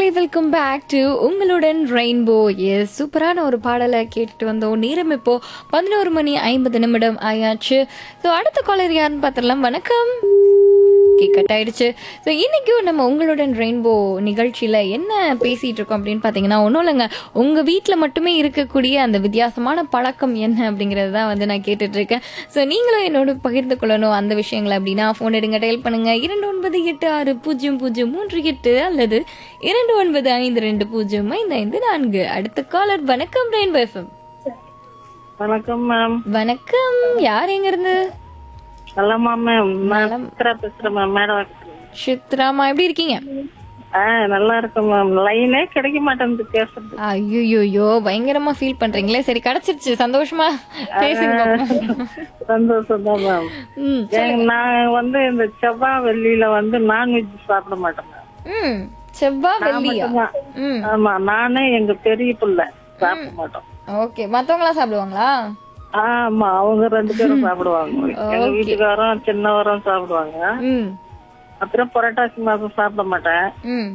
மக்களே welcome back to உங்களுடன் rainbow yes சூப்பரான ஒரு பாடலை கேட்டுட்டு வந்தோம் நேரம் இப்போ பதினோரு மணி ஐம்பது நிமிடம் ஆயாச்சு ஸோ அடுத்த காலர் யாருன்னு பார்த்துடலாம் வணக்கம் ஓகே கட் ஆயிடுச்சு ஸோ இன்னைக்கும் நம்ம உங்களுடன் ரெயின்போ நிகழ்ச்சியில் என்ன பேசிட்டு இருக்கோம் அப்படின்னு பார்த்தீங்கன்னா ஒன்றும் இல்லைங்க உங்கள் வீட்டில் மட்டுமே இருக்கக்கூடிய அந்த வித்தியாசமான பழக்கம் என்ன அப்படிங்கிறது தான் வந்து நான் கேட்டுட்டு இருக்கேன் ஸோ நீங்களும் என்னோட பகிர்ந்து கொள்ளணும் அந்த விஷயங்களை அப்படின்னா ஃபோன் எடுங்க டயல் பண்ணுங்க இரண்டு ஒன்பது எட்டு ஆறு பூஜ்ஜியம் பூஜ்ஜியம் மூன்று எட்டு அல்லது இரண்டு ஒன்பது ஐந்து ரெண்டு பூஜ்ஜியம் ஐந்து ஐந்து நான்கு அடுத்த காலர் வணக்கம் ரெயின்போ எஃப்எம் வணக்கம் மேம் வணக்கம் யார் எங்க இருந்து நலமா மேம் நான் சித்ரா பேசுறேன் மேம் மேடம் சித்ராமா எப்படி இருக்கீங்க ஆ நல்லா இருக்கும் மேம் லைனே கிடைக்க மாட்டேங்குது பேசுறது ஐயோயோ பயங்கரமா ஃபீல் பண்றீங்களே சரி கிடைச்சிருச்சு சந்தோஷமா பேசுங்க பாப்போம். சந்தோஷம் தான் மேம் ம் ஏங்க, நான் வந்து இந்த செவ்வாய் வெள்ளியில வந்து நான்வெஜ் சாப்பிட மாட்டேன் மேம் ம் செவ்வாய் வெள்ளியா மட்டும்தான். ம் ஆமா நானே எங்க பெரிய பிள்ளை சாப்பிட மாட்டோம் ஓகே மத்தவங்களாம் சாப்பிடுவாங்களா ஆமா அவங்க ரெண்டு பேரும் சாப்பிடுவாங்க எங்க வீட்டுக்காரரும் சின்னவரும் சாப்பிடுவாங்க ம் அப்புறம் புரட்டாசி மாசம் சாப்பிட மாட்டேன் ம்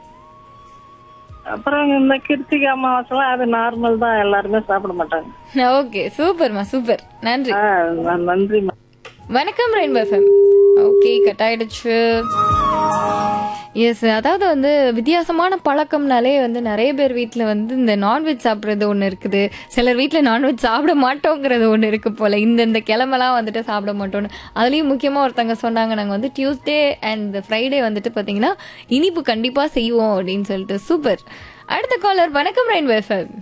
அப்புறம் இந்த கிருத்திகை அமாவாசைலாம் அது நார்மல் தான் எல்லாருமே சாப்பிட மாட்டாங்க ஓகே சூப்பர்மா சூப்பர் நன்றி ஆ, ந- நன்றி மேம் வணக்கம் ரெயின்போ எஃப்எம் ஓகே கட் ஆயிடுச்சு எஸ் அதாவது வந்து வித்தியாசமான பழக்கம்னாலே வந்து நிறைய பேர் வீட்டில் வந்து இந்த நான்வெஜ் சாப்பிட்றது ஒன்று இருக்குது சிலர் வீட்டில் நான்வெஜ் சாப்பிட மாட்டோங்கிறது ஒன்று இருக்கு போல இந்த இந்த கிழமெல்லாம் வந்துட்டு சாப்பிட மாட்டோம்னு அதுலேயும் முக்கியமாக ஒருத்தங்க சொன்னாங்க நாங்கள் வந்து டியூஸ்டே அண்ட் ஃப்ரைடே வந்துட்டு பார்த்தீங்கன்னா இனிப்பு கண்டிப்பாக செய்வோம் அப்படின்னு சொல்லிட்டு சூப்பர் அடுத்த காலர் வணக்கம் ரெயின்போ எஃப்எம்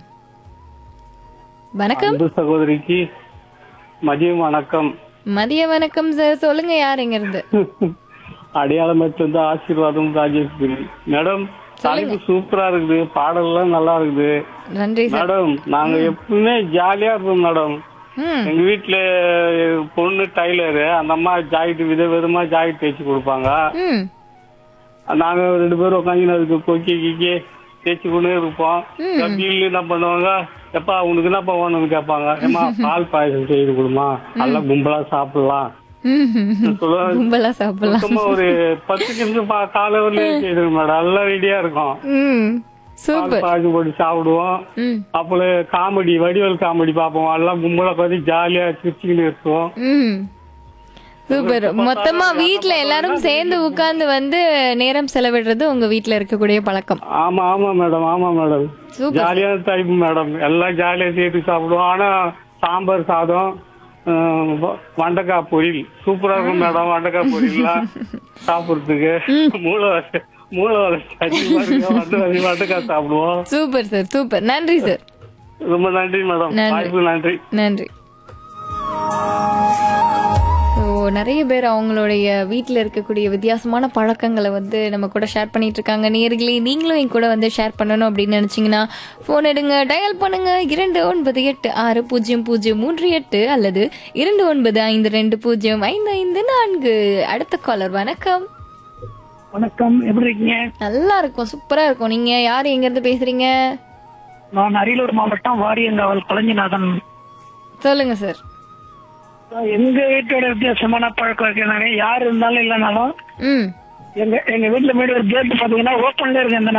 வணக்கம் அன்பு சகோதரிக்கு மதியம் வணக்கம் மதிய வணக்கம் சார் சொல்லுங்க யார் எங்க இருந்து அடையாளமேட்டிலிருந்து ஆசீர்வாதம் ராஜேஸ்வரி மேடம் தலைப்பு சூப்பரா இருக்குது பாடல்லாம் நல்லா இருக்குது நன்றி சார் மேடம் நாங்க எப்பவுமே ஜாலியா இருப்போம் மேடம் ம் எங்க வீட்டுல பொண்ணு டைலரு அந்த அம்மா ஜாக்கெட் வித விதமா ஜாக்கெட் தேய்ச்சி கொடுப்பாங்க ம் நாங்க ரெண்டு பேரும் உட்காந்து அதுக்கு கொக்கி கிக்கி தேய்ச்சி கொண்டே இருப்போம் கபில் என்ன பண்ணுவாங்க எப்பா உனக்கு என்னப்பா வேணும்னு கேட்பாங்க ஏமா பால் பாயசம் செய்து கொடுமா நல்லா கும்பலா சாப்பிடலாம் ம் சொல்லுவாங்க கும்பலா சாப்பிடலாம் மொத்தமா ஒரு பத்து நிமிஷம் பா- காலையில செய்திருங்க மேடம் எல்லாம் ரெடியா இருக்கும் ம் பால் சூப்பர் பாயசம் போட்டு சாப்பிடுவோம் ம் அப்புறம் காமெடி வடிவல் காமெடி பார்ப்போம் எல்லாம் கும்பலா பார்த்து ஜாலியா சிரிச்சுக்கிட்டு இருப்போம் ம் சூப்பர் மொத்தமா வீட்ல எல்லாரும் சேர்ந்து உட்கார்ந்து வந்து நேரம் செலவிடுறது உங்க வீட்ல இருக்கக்கூடிய பழக்கம் ஆமா ஆமா மேடம் ஆமா மேடம் சூப்பர் ஜாலியான டைப் மேடம் எல்லாம் ஜாலியா சேர்த்து சாப்பிடுவோம் ஆனா சாம்பார் சாதம் ஆஹ் வ- வெண்டைக்காய் பொரியல் சூப்பரா இருக்கும் மேடம் வெண்டைக்காய் பொரியல்லாம் சாப்பிடுறதுக்கு மூளை வளர்ச்சி- மூளை வளர்ச்சி அதிகமா இருக்கும் வெண்டை- வெண்டைக்காய் சாப்பிடுவோம் சூப்பர் சார் சூப்பர் நன்றி சார் ரொம்ப நன்றி மேடம் நன்றி. வாய்ப்பு நன்றி நன்றி ஸோ நிறைய பேர் அவங்களுடைய வீட்டில் இருக்கக்கூடிய வித்தியாசமான பழக்கங்களை வந்து நம்ம கூட ஷேர் பண்ணிட்டு இருக்காங்க நேர்களே நீங்களும் என் கூட வந்து ஷேர் பண்ணணும் அப்படின்னு நினச்சிங்கன்னா ஃபோன் எடுங்க டயல் பண்ணுங்க இரண்டு ஒன்பது எட்டு ஆறு பூஜ்ஜியம் பூஜ்ஜியம் மூன்று எட்டு அல்லது இரண்டு ஒன்பது ஐந்து ரெண்டு பூஜ்ஜியம் ஐந்து ஐந்து நான்கு அடுத்த காலர் வணக்கம் வணக்கம் எப்படி இருக்கீங்க நல்லா இருக்கும் சூப்பரா இருக்கும் நீங்க யார் எங்க இருந்து பேசுறீங்க நான் அரியலூர் மாவட்டம் வாரியங்காவல் கொளஞ்சிநாதன் சொல்லுங்க சார் எங்க வீட்டோட வித்தியாசமான பழக்கம் இருக்கு யார் இருந்தாலும் இல்லைனாலும் ம் எங்க எங்க வீட்டுல முன்னாடி ஒரு கேட் பாத்தீங்கன்னா ஓப்பன்ல இருக்கு இந்த